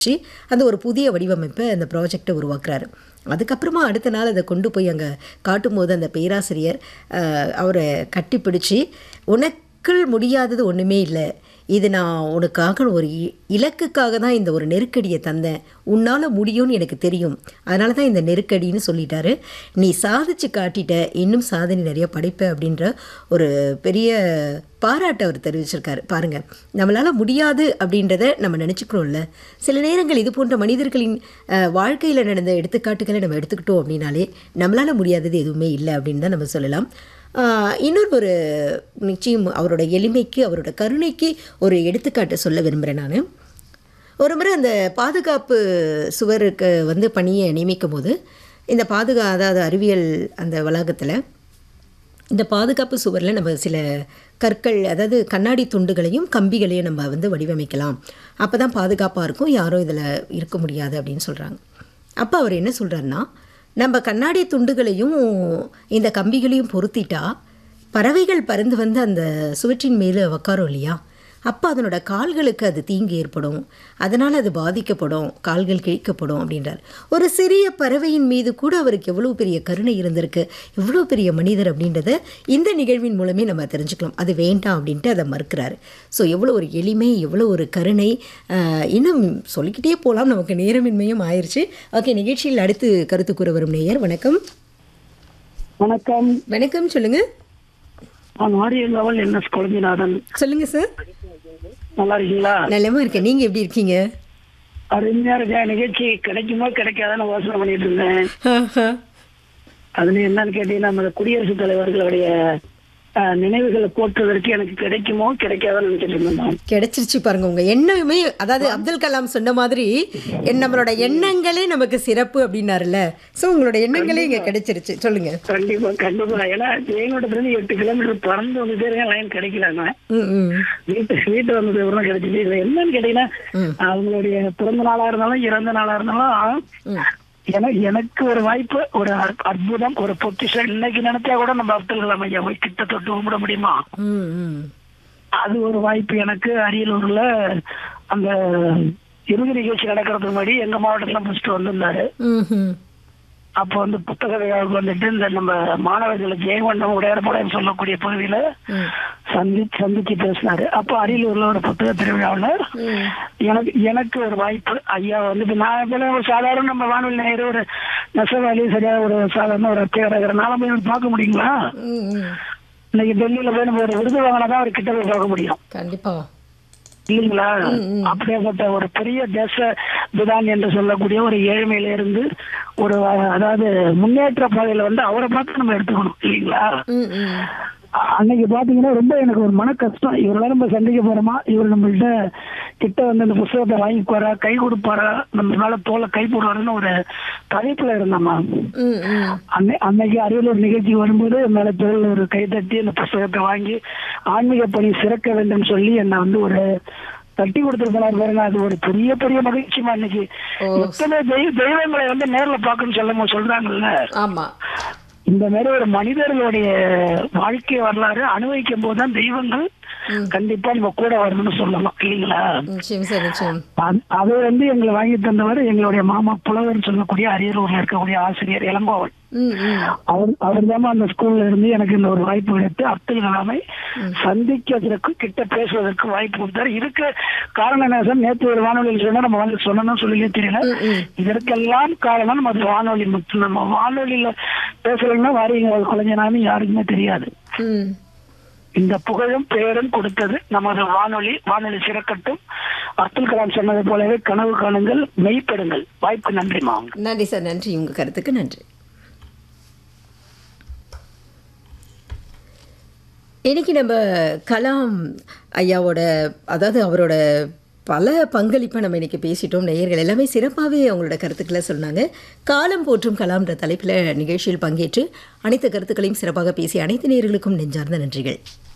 வச்சு அந்த ஒரு புதிய வடிவமைப்பை அந்த ப்ராஜெக்டை உருவாக்குறாரு அதுக்கப்புறமா அடுத்த நாள் அதை கொண்டு போய் அங்கே காட்டும்போது அந்த பேராசிரியர் அஹ், அவரை கட்டிப்பிடிச்சு உனக்குள் முடியாதது ஒன்றுமே இல்லை இது நான் உனக்காக ஒரு இ- இலக்குக்காக தான் இந்த ஒரு நெருக்கடியை தந்தேன் உன்னால் முடியும்னு எனக்கு தெரியும் அதனால தான் இந்த நெருக்கடின்னு சொல்லிட்டாரு நீ சாதிச்சு காட்டிட்ட இன்னும் சாதனை நிறைய படைப்ப அப்படின்ற ஒரு பெரிய பாராட்டை அவர் தெரிவிச்சிருக்காரு பாருங்க நம்மளால் முடியாது அப்படின்றத நம்ம நினச்சிக்கிறோம்ல சில நேரங்கள் இது போன்ற மனிதர்களின் வாழ்க்கையில் நடந்த எடுத்துக்காட்டுகளை நம்ம எடுத்துக்கிட்டோம் அப்படின்னாலே நம்மளால் முடியாதது எதுவுமே இல்லை அப்படின்னு தான் நம்ம சொல்லலாம் ஆஹ் இன்னொரு ஒரு நிச்சயம் அவரோட எளிமைக்கு அவரோட கருணைக்கு ஒரு எடுத்துக்காட்டு சொல்ல விரும்புகிறேன் நான் ஒரு முறை அந்த பாதுகாப்பு சுவருக்கு வந்து பணியை நியமிக்கும் போது இந்த பாதுகா அதாவது அறிவியல் அந்த வளாகத்தில் இந்த பாதுகாப்பு சுவரில் நம்ம சில கற்கள் அதாவது கண்ணாடி துண்டுகளையும் கம்பிகளையும் நம்ம வந்து வடிவமைக்கலாம் அப்போ தான் பாதுகாப்பாக இருக்கும் யாரும் இதில் இருக்க முடியாது அப்படின்னு சொல்கிறாங்க அப்போ அவர் என்ன சொல்கிறாருன்னா நம்ம கண்ணாடி துண்டுகளையும் இந்த கம்பிகளையும் பொருத்திட்டா பறவைகள் பறந்து வந்து அந்த சுவற்றின் மேலே உக்காரும் இல்லையா அப்போ அதனோட கால்களுக்கு அது தீங்கு ஏற்படும் அதனால் அது பாதிக்கப்படும் கால்கள் கிழிக்கப்படும் அப்படின்றார் ஒரு சிறிய பறவையின் மீது கூட அவருக்கு எவ்வளோ பெரிய கருணை இருந்திருக்கு எவ்வளோ பெரிய மனிதர் அப்படின்றத இந்த நிகழ்வின் மூலமே நம்ம தெரிஞ்சுக்கலாம் அது வேண்டாம் அப்படின்ட்டு அதை மறுக்கிறாரு ஸோ எவ்வளோ ஒரு எளிமை எவ்வளோ ஒரு கருணை ஆஹ், இன்னும் சொல்லிக்கிட்டே போகலாம் நமக்கு நேரமின்மையும் ஆயிடுச்சு ஓகே நிகழ்ச்சியில் அடுத்து கருத்து கூற வரும் நேயர் வணக்கம் வணக்கம் வணக்கம் சொல்லுங்கள் நான் Aryan level N S Kuzhanthainathan சொல்லுங்கள் சார் நல்லா இருக்கீங்களா நல்லமா இருக்கேன் நீங்கள் எப்படி இருக்கீங்க அருமையா இருக்க நிகழ்ச்சி கிடைக்குமோ கிடைக்காதான்னு யோசனை பண்ணிட்டு இருந்தேன் அதுல என்னன்னு கேட்டீங்கன்னா நம்ம குடியரசுத் தலைவர்களுடைய அஹ், நினைவுகளை போற்றுவதற்கு எனக்கு கிடைக்குமோ கிடைக்காதான்னு நினைச்சிட்டு இருந்தேன் நான். கிடைச்சிருச்சு பாருங்க உங்க எண்ணமே அதாவது அப்துல் கலாம் சொன்ன மாதிரி என் நம்மளோட எண்ணங்களே நமக்கு சிறப்பு அப்படின்னாருல்ல ஸோ உங்களோட எண்ணங்களே இங்க கிடைச்சிருச்சு சொல்லுங்க கண்டிப்பா கண்டிப்பா ஏன்னா தேங்கோட்டத்துல இருந்து எட்டு கிலோமீட்டர் பறந்து வந்துட்டே இருக்கேன் லைன் கிடைக்கல நான். ம் ம் வீட்டு வீட்டு வந்தது ஒரு கிடைச்சிச்சு இதுல என்னன்னு கேட்டீங்கன்னா அவங்களுடைய பிறந்த நாளா இருந்தாலும் இறந்த நாளா இருந்தாலும் ம். எனக்கு எனக்கு ஒரு வாய்ப்பு ஒரு அற்- அற்புதம் ஒரு பொக்கிஷம் இன்னைக்கு நினைச்சா கூட நம்ம அப்துல் கலாம் ஐயா போய் கிட்ட தொட்டு கும்பிட முடியுமா ம் ம் அது ஒரு வாய்ப்பு எனக்கு அரியலூர்ல அந்த இறுதி நிகழ்ச்சி நடக்கிறதுக்கு முன்னாடி எங்க மாவட்டத்துல முடிச்சுட்டு வந்திருந்தாரு ம் ம் அப்போ வந்து புத்தக விழாவுக்கு வந்துட்டு இந்த நம்ம மாணவர்களை ஜெயங்கொண்டம் உடையார்பாளையம் சொல்லக்கூடிய பகுதியில ம். சந்தி சந்திச்சு பேசினாரு அப்போ அரியலூர்ல ஒரு புத்தக திருவிழாவுல ம். எனக்கு எனக்கு ஒரு வாய்ப்பு ஐயா வந்து இப்ப நான் இப்ப ஒரு சாதாரண நம்ம வானொலி நேயர் ஒரு நெசவாளி சரியா ஒரு சாதாரண ஒரு பேரகிறனால போய் அவர் பார்க்க முடியுங்களா ம் ம் இன்னைக்கு டெல்லியில போய் நம்ம ஒரு விருது வாங்கினாதான் அவர் கிட்ட போய் பார்க்க முடியும் கண்டிப்பா இல்லைங்களா அப்படியேப்பட்ட ஒரு பெரிய தேச பிதான் என்று சொல்லக்கூடிய ஒரு ஏழ்மையில இருந்து ஒரு அஹ், அதாவது முன்னேற்ற பாதையில வந்து அவரை பார்த்து நம்ம எடுத்துக்கணும் இல்லைங்களா ம் ம் அன்னைக்கு பாத்தீங்கன்னா ரொம்ப எனக்கு ஒரு மன கஷ்டம் இவரெல்லாம் நம்ம சந்திக்க போறோமா இவர் நம்மள்ட்ட கிட்ட வந்து அந்த புத்தகத்தை வாங்கிக்குவாரா கை கொடுப்பாரா நம்ம மேல தோலை கை போடுவாருன்னு ஒரு தவிப்புல இருந்தம்மா ம் ம் அன்னை அன்னைக்கு அரியலூர் நிகழ்ச்சி வரும்போது என் மேல தோல் ஒரு கை தட்டி அந்த புத்தகத்தை வாங்கி ஆன்மீக பணி சிறக்க வேண்டும் சொல்லி என்னை வந்து ஒரு தட்டி கொடுத்துருப்பாரு பாருங்க அது ஒரு பெரிய பெரிய மகிழ்ச்சிமா இன்னைக்கு ஓ. எத்தனை தெய்வ தெய்வங்களை வந்து நேர்ல பார்க்கணும்னு சொல்ல சொல்றாங்கல்ல ஆமா இந்த மாதிரி ஒரு மனிதர்களுடைய வாழ்க்கை வரலாறு அனுபவிக்கும் போதுதான் தெய்வங்கள் கண்டிப்பா நம்ம கூட வரணும்னு சொல்லலாம் இல்லைங்களா நிச்சயம் சார் நிச்சயம் அ- அதை வந்து எங்களை வாங்கி தந்தவர் எங்களுடைய மாமா புலவர் சொல்லக்கூடிய அரியலூர்ல இருக்கக்கூடிய ஆசிரியர் இளங்கோவன் ம் ம் அவர் அவர் தான் அந்த ஸ்கூல்ல இருந்து எனக்கு இந்த ஒரு வாய்ப்பு கிடைத்து அப்துல் கலாமை சந்திக்கிறதுக்கு கிட்ட பேசுவதற்கு வாய்ப்பு கொடுத்தாரு இதுக்கு காரணம் என்ன சார் நேற்று ஒரு வானொலியில் சொன்னா நம்ம வந்து சொன்னோம்னு சொல்லவே தெரியல இதற்கெல்லாம் காரணம் நம்ம வானொலி மட்டும் நம்ம வானொலியில பேசலைன்னா வாரிங்க ஒரு குழந்தைனாலும் யாருக்குமே தெரியாது ம் இந்த புகழும் பெயரும் கொடுத்தது நமது வானொலி வானொலி சிறக்கட்டும் அப்துல் கலாம் சொன்னது போலவே கனவு காணுங்கள் மெய்ப்படுங்கள் வாய்ப்பு நன்றிமா நன்றி சார் நன்றி உங்கள் கருத்துக்கு நன்றி இன்னைக்கு நம்ம கலாம் ஐயாவோட அதாவது அவரோட பல பங்களிப்பை நம்ம இன்னைக்கு பேசிட்டோம் நேயர்கள் எல்லாமே சிறப்பாகவே அவங்களோட கருத்துக்களை சொன்னாங்க காலம் போற்றும் கலாம்ன்ற தலைப்பில் நிகழ்ச்சியில் பங்கேற்று அனைத்து கருத்துக்களையும் சிறப்பாக பேசிய அனைத்து நேயர்களுக்கும் நெஞ்சார்ந்த நன்றிகள்